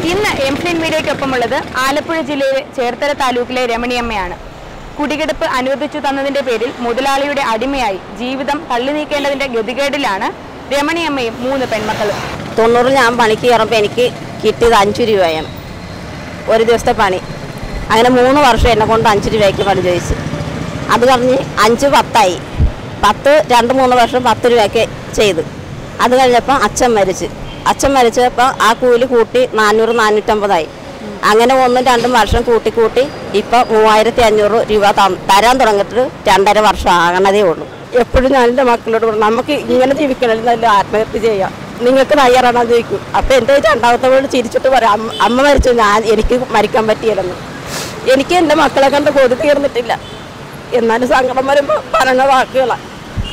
ഇന്ന് എംപ്ലിൻ മീഡിയയ്ക്കൊപ്പമുള്ളത് ആലപ്പുഴ ജില്ലയിലെ ചേർത്തല താലൂക്കിലെ രമണിയമ്മയാണ് കുടികിടപ്പ് അനുവദിച്ചു തന്നതിന്റെ പേരിൽ മുതലാളിയുടെ അടിമയായി ജീവിതം തള്ളി നീക്കേണ്ടതിന്റെ ഗതികേടിലാണ് രമണിയമ്മയും മൂന്ന് പെൺമക്കളും തൊണ്ണൂറിൽ ഞാൻ പണിക്ക് കയറുമ്പോൾ എനിക്ക് കിട്ടിയത് അഞ്ച് രൂപയാണ് ഒരു ദിവസത്തെ പണി അങ്ങനെ മൂന്ന് വർഷം എന്നെ കൊണ്ട് അഞ്ച് രൂപയ്ക്ക് പണി ചോദിച്ചു അത് കഴിഞ്ഞ് അഞ്ച് പത്തായി പത്ത് രണ്ട് മൂന്ന് വർഷം പത്ത് രൂപയ്ക്ക് ചെയ്ത് അത് കഴിഞ്ഞപ്പോൾ അച്ഛൻ മരിച്ച് അച്ഛൻ മരിച്ചപ്പോൾ ആ കൂലി കൂട്ടി നാനൂറ് നാനൂറ്റമ്പതായി അങ്ങനെ ഒന്നും രണ്ടും വർഷം കൂട്ടി കൂട്ടി ഇപ്പം മൂവായിരത്തി അഞ്ഞൂറ് രൂപ ത- തരാൻ തുടങ്ങിയിട്ട് രണ്ടര വർഷം ആകണതേ ഉള്ളൂ എപ്പോഴും ഞാൻ എൻ്റെ മക്കളോട് പറയും നമുക്ക് ഇങ്ങനെ ജീവിക്കണമെന്നല്ല ആത്മഹത്യ ചെയ്യാം നിങ്ങൾക്ക് തയ്യാറാണോ ചോദിക്കും അപ്പം എൻ്റെ രണ്ടാമത്തെ വീട് ചിരിച്ചിട്ട് പറയാം അമ്മ അമ്മ മരിച്ചു ഞാൻ എനിക്ക് മരിക്കാൻ പറ്റിയില്ലെന്ന് എനിക്ക് എൻ്റെ മക്കളെ കണ്ട് കൊതി തീർന്നിട്ടില്ല എന്നാലും സങ്കടം വരുമ്പോൾ പറയുന്ന വാക്കുകളാണ്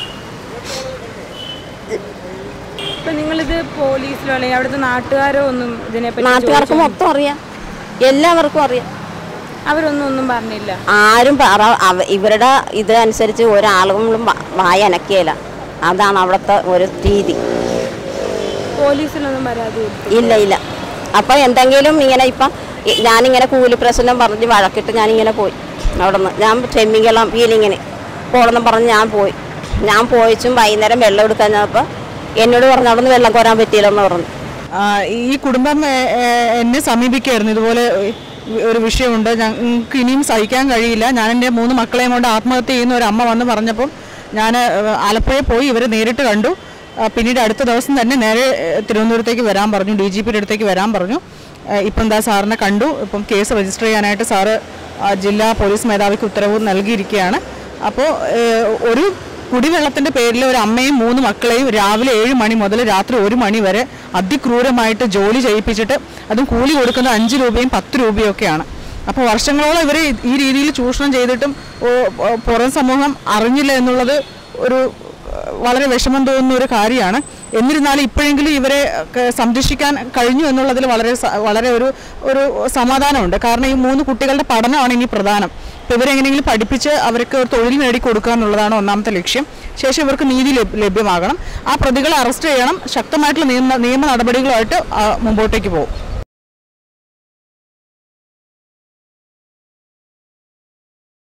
ഇപ്പൊ നിങ്ങളിത് പോലീസിലോ അല്ലെങ്കിൽ അവിടുത്തെ നാട്ടുകാരോ ഒന്നും ഇതിനെപ്പറ്റി നാട്ടുകാർക്ക് മൊത്തം അറിയാം എല്ലാവർക്കും അറിയാം അവരൊന്നും ഒന്നും പറഞ്ഞില്ല ആരും പറ അവ- ഇവരുടെ ഇതനുസരിച്ച് ഒരാളുകളും വ- വായ അനക്കിയല്ല അതാണ് അവിടുത്തെ ഒരു രീതി പോലീസിലൊന്നും പരാതി കൊടുത്തു ഇല്ല ഇല്ല അപ്പം എന്തെങ്കിലും ഇങ്ങനെ ഇപ്പം ഇ- ഞാനിങ്ങനെ കൂലി പ്രശ്നം പറഞ്ഞ് വഴക്കിട്ട് ഞാനിങ്ങനെ പോയി അവിടെ നിന്ന് ഞാൻ ചെമ്മിങ്കളം ഫീലിങ്ങിന് പോകണമെന്ന് പറഞ്ഞ് ഞാൻ പോയി ഞാൻ പോയിച്ചും വൈകുന്നേരം വെള്ളം എടുക്കാൻ ചെന്നപ്പോൾ എന്നോട് പറഞ്ഞു അവിടെ നിന്ന് വെള്ളം കോരാൻ പറ്റിയില്ലെന്ന് പറഞ്ഞു ആ, ഈ കുടുംബം എ, എ, എന്നെ സമീപിക്കായിരുന്നു ഇതുപോലെ ഒരു വിഷയമുണ്ട് ഞങ്ങൾക്ക് ഇനിയും സഹിക്കാൻ കഴിയില്ല ഞാൻ എൻ്റെ മൂന്ന് മക്കളെയും കൊണ്ട് ആത്മഹത്യ ചെയ്യുന്ന ഒരു അമ്മ വന്ന് പറഞ്ഞപ്പം ഞാൻ ആലപ്പുഴയിൽ പോയി ഇവരെ നേരിട്ട് കണ്ടു ആ, പിന്നീട് അടുത്ത ദിവസം തന്നെ നേരെ ഏ, തിരുവനന്തപുരത്തേക്ക് വരാൻ പറഞ്ഞു ഡി ജി പിയുടെ അടുത്തേക്ക് വരാൻ പറഞ്ഞു ഏ, ഇപ്പം എന്താ സാറിനെ കണ്ടു ഇപ്പം കേസ് രജിസ്റ്റർ ചെയ്യാനായിട്ട് സാറ് ആ, ജില്ലാ പോലീസ് മേധാവിക്ക് ഉത്തരവ് നൽകിയിരിക്കുകയാണ് അപ്പോൾ ഒരു കുടിവെള്ളത്തിന്റെ പേരിൽ ഒരു അമ്മയും മൂന്ന് മക്കളെയും രാവിലെ ഏഴ് മണി മുതൽ രാത്രി ഒരു മണി വരെ അതിക്രൂരമായിട്ട് ജോലി ചെയ്യിപ്പിച്ചിട്ട് അതും കൂലി കൊടുക്കുന്നത് അഞ്ച് രൂപയും പത്ത് രൂപയും ഒക്കെയാണ് അപ്പോൾ വർഷങ്ങളോളം ഇവരെ ഈ രീതിയിൽ ചൂഷണം ചെയ്തിട്ടും ഓ, ഓ, പുറം സമൂഹം അറിഞ്ഞില്ല എന്നുള്ളത് ഒരു ഏഹ്, വളരെ വിഷമം തോന്നുന്ന ഒരു കാര്യമാണ് എന്നിരുന്നാലും ഇപ്പോഴെങ്കിലും ഇവരെ ഒക്കെ സംരക്ഷിക്കാൻ കഴിഞ്ഞു എന്നുള്ളതിൽ വളരെ സ- വളരെ ഒരു ഒരു സമാധാനമുണ്ട് കാരണം ഈ മൂന്ന് കുട്ടികളുടെ പഠനമാണ് ഇനി പ്രധാനം അപ്പോൾ ഇവരെങ്ങനെയെങ്കിലും പഠിപ്പിച്ച് അവർക്ക് ഒരു തൊഴിൽ നേടിക്കൊടുക്കുക എന്നുള്ളതാണ് ഒന്നാമത്തെ ലക്ഷ്യം ശേഷം ഇവർക്ക് നീതി ലഭ്യ- ലഭ്യമാകണം ആ പ്രതികളെ അറസ്റ്റ് ചെയ്യണം ശക്തമായിട്ടുള്ള നിയമ നിയമ നടപടികളുമായിട്ട് ആ, മുമ്പോട്ടേക്ക് പോകും